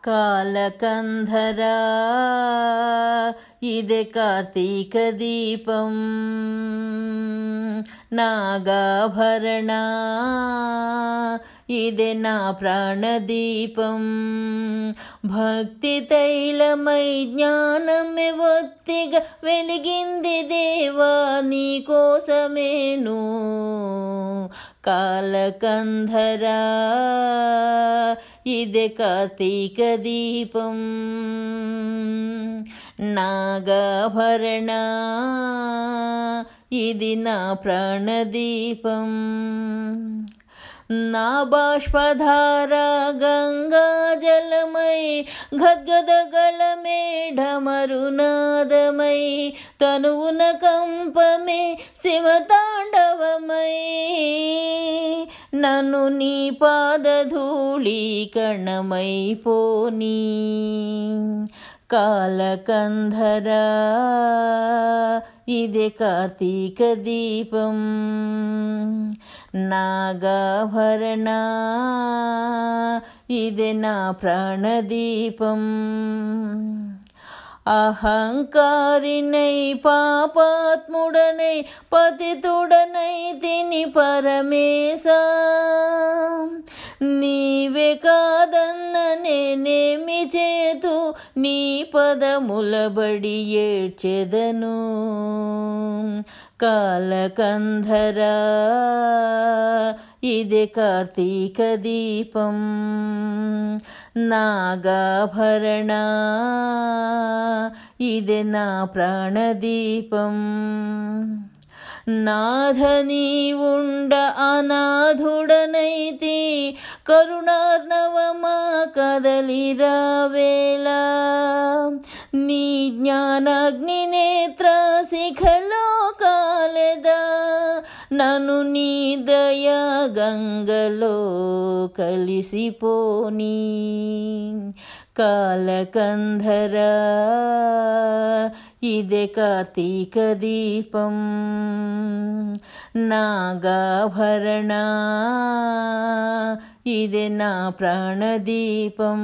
కాలకంధరా ఇదే కార్తీక దీపం నాగాభరణ ఇదే నా ప్రాణదీపం భక్తి తైలమై జ్ఞానమే ఒత్తిగా వెలిగింది దేవా నీ కోసమేను కాలకంధరా ఇదే కార్తీక దీపం నాగాభరణ ఇది నా ప్రాణదీపం నా బాష్పధార గంగా జలమై గద్గదగళమే ఢమరునాదమై తనువున కంపమే శివతాండవమై నన్ను నీ పాదధూళి కణమై పోనీ కాలకంధరా ఇదే కార్తీక దీపం నాగాభరణ ఇదే నా ప్రాణదీపం అహంకారినై పాపాత్ముడనై పతితుడనై తిని పరమేశ నీవే కాదన్న నేనేమి చేతు నీ పదములబడి ఏడ్చెదను కాలకంధరా ఇదే కార్తీక దీపం నాగాభరణ ఇదే నా ప్రాణదీపం నాథని ఉండ అనాథుడనైతి కరుణార్ణవమా కదలిరావేలా నీ జ్ఞానాగ్ని నేత్ర శిఖలో కాలెదా నన్ను నీ దయా గంగలో కలిసిపోని కాలకంధరా ఇదే కార్తీక దీపం నాగాభరణ ఇదే నా ప్రాణదీపం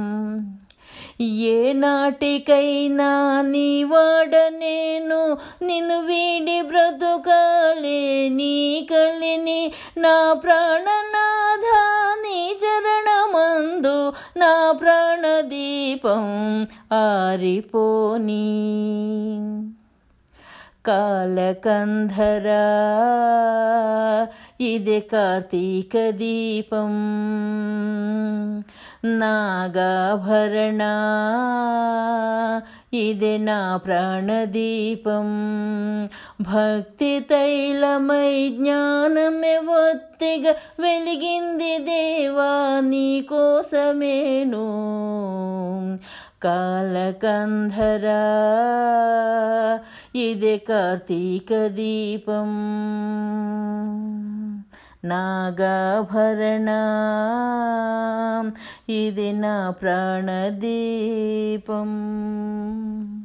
ఏ నాటికైనా నీ వాడ నేను నిన్ను వీడి బ్రతుకాలే నీ కలిని నా ప్రాణనాథ నీ చరణమందు నా ప్రాణదీపం ఆరిపోనీ కాలకంధరా ఇదే కార్తీక దీపం నాగాభరణ ఇదే నా ప్రాణదీపం భక్తి తైలమై జ్ఞానమే ఒత్తిగా వెలిగింది దేవా నీ కోసమేను కాలకంధరా ఇదే కార్తీక దీపం నాగాభరణ ఇది నా ప్రాణదీపం